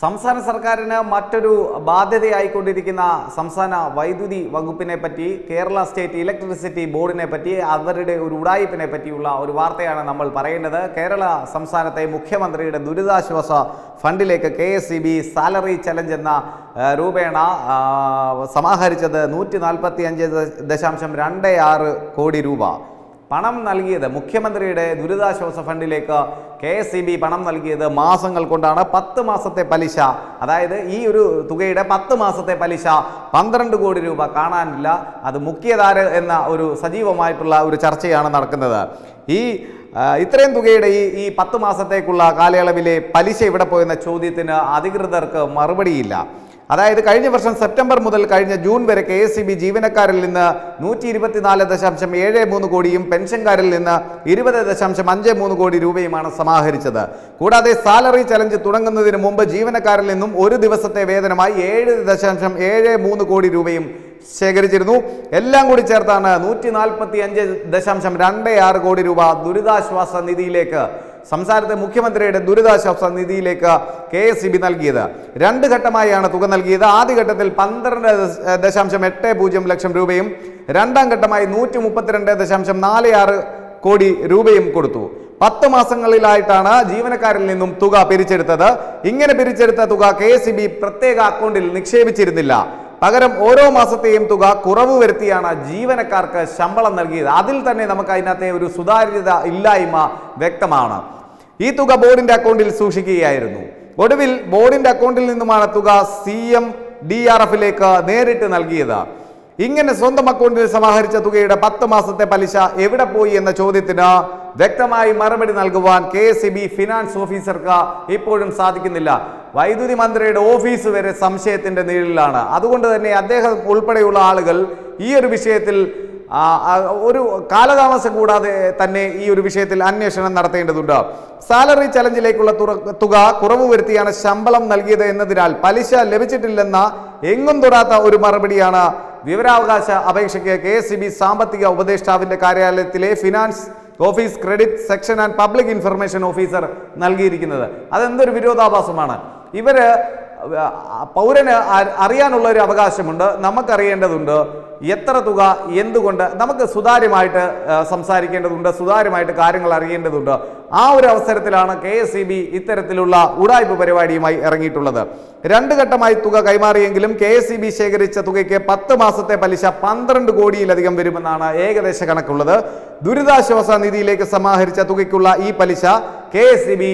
സംസ്ഥാന സർക്കാരിന് മറ്റൊരു ബാധ്യതയായിക്കൊണ്ടിരിക്കുന്ന സംസ്ഥാന വൈദ്യുതി വകുപ്പിനെ പറ്റി കേരള സ്റ്റേറ്റ് ഇലക്ട്രിസിറ്റി ബോർഡിനെ പറ്റി അവരുടെ ഒരു ഉടായിപ്പിനെ പറ്റിയുള്ള ഒരു വാർത്തയാണ് നമ്മൾ പറയേണ്ടത് കേരള സംസ്ഥാനത്തെ മുഖ്യമന്ത്രിയുടെ ദുരിതാശ്വാസ ഫണ്ടിലേക്ക് K S C B salary challenge എന്ന ആ, രൂപേണ ആ, സമാഹരിച്ചത് നൂറ്റി നാൽപ്പത്തി അഞ്ച് ദശാംശം രണ്ട് ആറ് കോടി രൂപ പണം നൽകിയത് മുഖ്യമന്ത്രിയുടെ ദുരിതാശ്വാസ ഫണ്ടിലേക്ക് കെ എസ് സി ബി പണം നൽകിയത് മാസങ്ങൾ കൊണ്ടാണ് പത്ത് മാസത്തെ പലിശ അതായത് ഈ ഒരു തുകയുടെ പത്ത് മാസത്തെ പലിശ പന്ത്രണ്ട് കോടി രൂപ കാണാനില്ല അത് മുഖ്യധാര എന്ന ഒരു സജീവമായിട്ടുള്ള ഒരു ചർച്ചയാണ് നടക്കുന്നത് ഈ ആ, ഇത്രയും തുകയുടെ ഈ ഈ പത്ത് മാസത്തേക്കുള്ള കാലയളവിലെ പലിശ ഇവിടെ പോയെന്ന ചോദ്യത്തിന് അധികൃതർക്ക് മറുപടിയില്ല അതായത് കഴിഞ്ഞ വർഷം സെപ്റ്റംബർ മുതൽ കഴിഞ്ഞ ജൂൺ വരെ കെ എസ് സി ബി ജീവനക്കാരിൽ നിന്ന് നൂറ്റി ഇരുപത്തിനാല് ദശാംശം ഏഴ് മൂന്ന് കോടിയും പെൻഷൻകാരിൽ നിന്ന് ഇരുപത് ദശാംശം അഞ്ച് മൂന്ന് കോടി രൂപയുമാണ് സമാഹരിച്ചത് കൂടാതെ സാലറി ചലഞ്ച് തുടങ്ങുന്നതിന് മുമ്പ് ജീവനക്കാരിൽ നിന്നും ഒരു ദിവസത്തെ വേതനമായി ഏഴ് ദശാംശം ഏഴ് മൂന്ന് കോടി രൂപയും ശേഖരിച്ചിരുന്നു എല്ലാം കൂടി ചേർത്താണ് നൂറ്റി നാൽപ്പത്തി അഞ്ച് ദശാംശം രണ്ട് ആറ് കോടി രൂപ ദുരിതാശ്വാസ നിധിയിലേക്ക് സംസ്ഥാനത്തെ മുഖ്യമന്ത്രിയുടെ ദുരിതാശ്വാസ നിധിയിലേക്ക് കെ എസ് സി ബി നൽകിയത് രണ്ട് ഘട്ടമായാണ് തുക നൽകിയത് ആദ്യഘട്ടത്തിൽ പന്ത്രണ്ട് ദശ- ദശാംശം എട്ട് പൂജ്യം ലക്ഷം രൂപയും രണ്ടാം ഘട്ടമായി നൂറ്റി മുപ്പത്തിരണ്ട് ദശാംശം നാല് ആറ് കോടി രൂപയും കൊടുത്തു പത്ത് മാസങ്ങളിലായിട്ടാണ് ജീവനക്കാരിൽ നിന്നും തുക പിരിച്ചെടുത്തത് ഇങ്ങനെ പിരിച്ചെടുത്ത തുക കെ എസ് പ്രത്യേക അക്കൗണ്ടിൽ നിക്ഷേപിച്ചിരുന്നില്ല പകരം ഓരോ മാസത്തെയും തുക കുറവ് വരുത്തിയാണ് ജീവനക്കാർക്ക് ശമ്പളം നൽകിയത് അതിൽ തന്നെ നമുക്ക് അതിനകത്തെ ഒരു സുതാര്യത ഇല്ലായ്മ വ്യക്തമാണ് ഈ തുക ബോർഡിന്റെ അക്കൗണ്ടിൽ സൂക്ഷിക്കുകയായിരുന്നു ഒടുവിൽ ബോർഡിന്റെ അക്കൗണ്ടിൽ നിന്നുമാണ് തുക സി എം ഡി ആർ എഫിലേക്ക് നേരിട്ട് നൽകിയത് ഇങ്ങനെ സ്വന്തം അക്കൗണ്ടിൽ സമാഹരിച്ച തുകയുടെ പത്ത് മാസത്തെ പലിശ എവിടെ പോയി എന്ന ചോദ്യത്തിന് വ്യക്തമായി മറുപടി നൽകുവാൻ കെ എസ് ഫിനാൻസ് ഓഫീസർക്ക് ഇപ്പോഴും സാധിക്കുന്നില്ല വൈദ്യുതി മന്ത്രിയുടെ ഓഫീസ് വരെ സംശയത്തിന്റെ നീളിലാണ് അതുകൊണ്ട് തന്നെ അദ്ദേഹം ഉൾപ്പെടെയുള്ള ആളുകൾ ഈ ഒരു വിഷയത്തിൽ ആ, ആ, ഒരു കാലതാമസം കൂടാതെ തന്നെ ഈ ഒരു വിഷയത്തിൽ അന്വേഷണം നടത്തേണ്ടതുണ്ട് സാലറി ചലഞ്ചിലേക്കുള്ള തുറ- തുക കുറവ് വരുത്തിയാണ് ശമ്പളം നൽകിയത് എന്നതിനാൽ പലിശ ലഭിച്ചിട്ടില്ലെന്ന എങ്ങും തൊടാത്ത ഒരു മറുപടിയാണ് വിവരാവകാശ അപേക്ഷയ്ക്ക് കെ എസ് സാമ്പത്തിക ഉപദേഷ്ടാവിന്റെ കാര്യാലയത്തിലെ finance office credit section and public information officer നൽകിയിരിക്കുന്നത് അതെന്തൊരു വിരോധാഭാസമാണ് ഇവര് ആ, പൗരന് അ- അറിയാനുള്ള ഒരു അവകാശമുണ്ട് നമുക്കറിയേണ്ടതുണ്ട് എത്ര തുക എന്തുകൊണ്ട് നമുക്ക് സുതാര്യമായിട്ട് ആ, സംസാരിക്കേണ്ടതുണ്ട് സുതാര്യമായിട്ട് കാര്യങ്ങൾ അറിയേണ്ടതുണ്ട് ആ ഒരു അവസരത്തിലാണ് കെ എസ് ഇത്തരത്തിലുള്ള ഉടായ്പ പരിപാടിയുമായി ഇറങ്ങിയിട്ടുള്ളത് രണ്ട് ഘട്ടമായി തുക കൈമാറിയെങ്കിലും കെ എസ് ശേഖരിച്ച തുകയ്ക്ക് പത്ത് മാസത്തെ പലിശ പന്ത്രണ്ട് കോടിയിലധികം വരുമെന്നാണ് ഏകദേശ കണക്കുള്ളത് ദുരിതാശ്വാസ നിധിയിലേക്ക് സമാഹരിച്ച തുകയ്ക്കുള്ള ഈ പലിശ കെ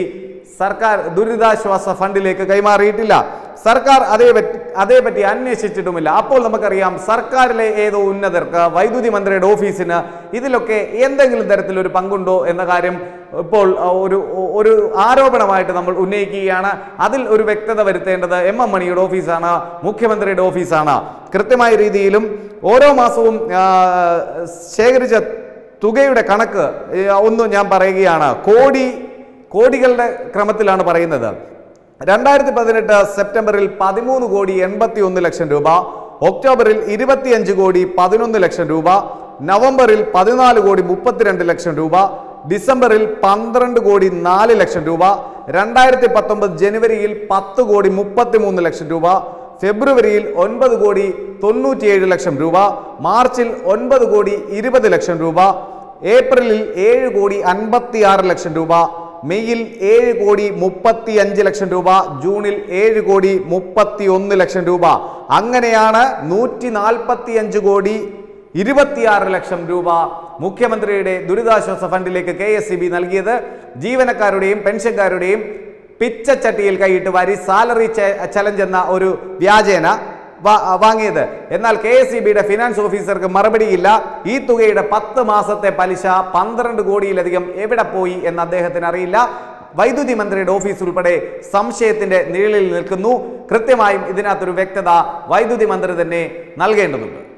സർക്കാർ ദുരിതാശ്വാസ ഫണ്ടിലേക്ക് കൈമാറിയിട്ടില്ല സർക്കാർ അതേപറ്റി അതേപറ്റി അന്വേഷിച്ചിട്ടുമില്ല അപ്പോൾ നമുക്കറിയാം സർക്കാരിലെ ഏതോ ഉന്നതർക്ക് വൈദ്യുതി മന്ത്രിയുടെ ഓഫീസിന് ഇതിലൊക്കെ എന്തെങ്കിലും തരത്തിലൊരു പങ്കുണ്ടോ എന്ന കാര്യം ഇപ്പോൾ അഹ്, ഒരു ഒരു ആരോപണമായിട്ട് നമ്മൾ ഉന്നയിക്കുകയാണ് അതിൽ ഒരു വ്യക്തത വരുത്തേണ്ടത് എം എം മണിയുടെ ഓഫീസാണ് മുഖ്യമന്ത്രിയുടെ ഓഫീസാണ് കൃത്യമായ രീതിയിലും ഓരോ മാസവും ആ, ശേഖരിച്ച തുകയുടെ കണക്ക് ഏ, ഒന്ന് ഞാൻ പറയുകയാണ് കോടി കോടികളുടെ ക്രമത്തിലാണ് പറയുന്നത് രണ്ടായിരത്തി പതിനെട്ട് സെപ്റ്റംബറിൽ പതിമൂന്ന് കോടി എൺപത്തി ഒന്ന് ലക്ഷം രൂപ ഒക്ടോബറിൽ ഇരുപത്തിയഞ്ച് കോടി പതിനൊന്ന് ലക്ഷം രൂപ നവംബറിൽ പതിനാല് കോടി മുപ്പത്തിരണ്ട് ലക്ഷം രൂപ ഡിസംബറിൽ പന്ത്രണ്ട് കോടി നാല് ലക്ഷം രൂപ രണ്ടായിരത്തി പത്തൊമ്പത് ജനുവരിയിൽ പത്ത് കോടി മുപ്പത്തിമൂന്ന് ലക്ഷം രൂപ ഫെബ്രുവരിയിൽ ഒൻപത് കോടി തൊണ്ണൂറ്റിയേഴ് ലക്ഷം രൂപ മാർച്ചിൽ ഒൻപത് കോടി ഇരുപത് ലക്ഷം രൂപ ഏപ്രിലിൽ ഏഴ് കോടി അൻപത്തി ആറ് ലക്ഷം രൂപ മെയ്യിൽ ഏഴ് കോടി മുപ്പത്തി അഞ്ച് ലക്ഷം രൂപ ജൂണിൽ ഏഴ് കോടി മുപ്പത്തി ഒന്ന് ലക്ഷം രൂപ അങ്ങനെയാണ് നൂറ്റി നാൽപ്പത്തി അഞ്ച് കോടി ഇരുപത്തിയാറ് ലക്ഷം രൂപ മുഖ്യമന്ത്രിയുടെ ദുരിതാശ്വാസ ഫണ്ടിലേക്ക് കെ എസ് നൽകിയത് ജീവനക്കാരുടെയും പെൻഷൻകാരുടെയും പിച്ചച്ചട്ടിയിൽ കൈയിട്ട് വാരി സാലറി ചലഞ്ച് എന്ന ഒരു വ്യാജേന വാ- വാങ്ങിയത് എന്നാൽ കെ എസ് ഫിനാൻസ് ഓഫീസർക്ക് മറുപടിയില്ല ഈ തുകയുടെ പത്ത് മാസത്തെ പലിശ പന്ത്രണ്ട് കോടിയിലധികം എവിടെ പോയി എന്ന് അദ്ദേഹത്തിന് അറിയില്ല വൈദ്യുതി മന്ത്രിയുടെ ഓഫീസ് ഉൾപ്പെടെ സംശയത്തിന്റെ നിഴലിൽ നിൽക്കുന്നു കൃത്യമായും ഇതിനകത്തൊരു വ്യക്തത വൈദ്യുതി മന്ത്രി തന്നെ നൽകേണ്ടതുണ്ട്